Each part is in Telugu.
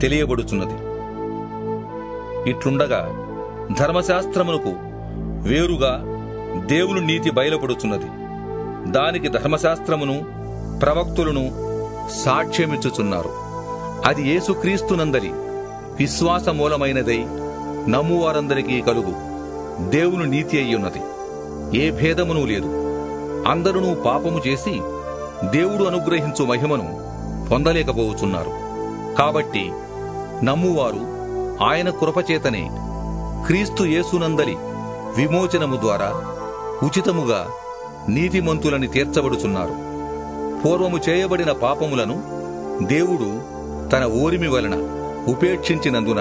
తెలియబడుచున్నది ఇట్లుండగా ధర్మశాస్త్రమునకు వేరుగా దేవుని నీతి బయలుపడుచున్నది దానికి ధర్మశాస్త్రమును ప్రవక్తులను సాక్ష్యమిచ్చుచున్నారు అది యేసుక్రీస్తునందలి విశ్వాస మూలమైనదై నమ్మువారందరికీ కలుగు దేవుని నీతి అయ్యున్నది ఏ భేదమును లేదు అందరూ పాపము చేసి దేవుడు అనుగ్రహించు మహిమను పొందలేకపోవచున్నారు కాబట్టి నమ్మువారు ఆయన కృపచేతనే క్రీస్తు యేసునందలి విమోచనము ద్వారా ఉచితముగా నీతిమంతులని తీర్చబడుచున్నారు పూర్వము చేయబడిన పాపములను దేవుడు తన ఓరిమి వలన ఉపేక్షించినందున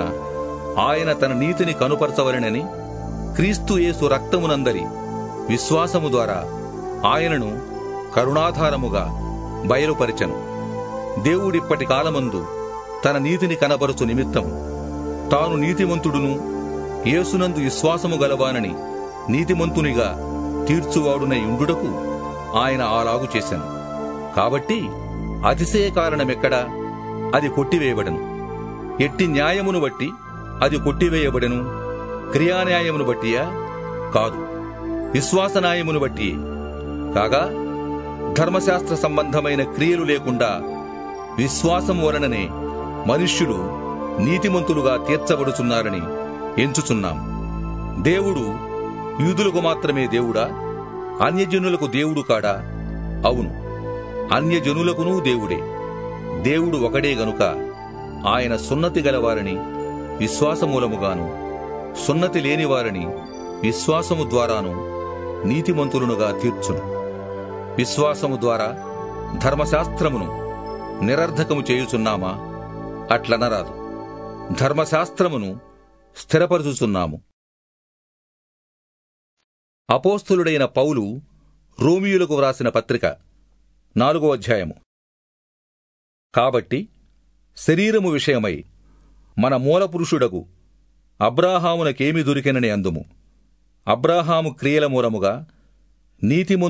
ఆయన తన నీతిని కనుపరచవలనని క్రీస్తు యేసు రక్తమునందరి విశ్వాసము ద్వారా ఆయనను కరుణాధారముగా బయలుపరిచెను దేవుడిప్పటి కాలమందు తన నీతిని కనపరుచు నిమిత్తం తాను నీతిమంతుడును యేసునందు విశ్వాసము గలవానని నీతిమంతునిగా తీర్చువాడునై ఉండుటకు ఆయన అలాగు చేశాను కాబట్టి అతిశయ కారణమెక్కడా అది కొట్టివేయబడను ఎట్టి న్యాయమును బట్టి అది కొట్టివేయబడెను క్రియాన్యాయమును బట్టియా కాదు విశ్వాస న్యాయమును బట్టి కాగా ధర్మశాస్త్ర సంబంధమైన క్రియలు లేకుండా విశ్వాసం వలననే మనుష్యులు నీతిమంతులుగా తీర్చబడుచున్నారని ఎంచుచున్నాం దేవుడు యూదులకు మాత్రమే దేవుడా అన్యజనులకు దేవుడు కాడా అవును అన్యజనులకునూ దేవుడే దేవుడు ఒకడే గనుక ఆయన సున్నతి గలవారని విశ్వాసమూలముగాను సున్నతి లేనివారని విశ్వాసము ద్వారాను నీతిమంతులనుగా తీర్చును విశ్వాసము ద్వారా ధర్మశాస్త్రమును నిరర్ధకము చేయుచున్నామా అట్లనరాదు ధర్మశాస్త్రమును స్థిరపరచుచున్నాము అపోస్తులుడైన పౌలు రోమియులకు వ్రాసిన పత్రిక నాలుగో అధ్యాయము కాబట్టి శరీరము విషయమై మన మూలపురుషుడగు అబ్రాహామునకేమి దొరికెనని అందుము అబ్రాహాము క్రియల మూలముగా నీతిమంతుడు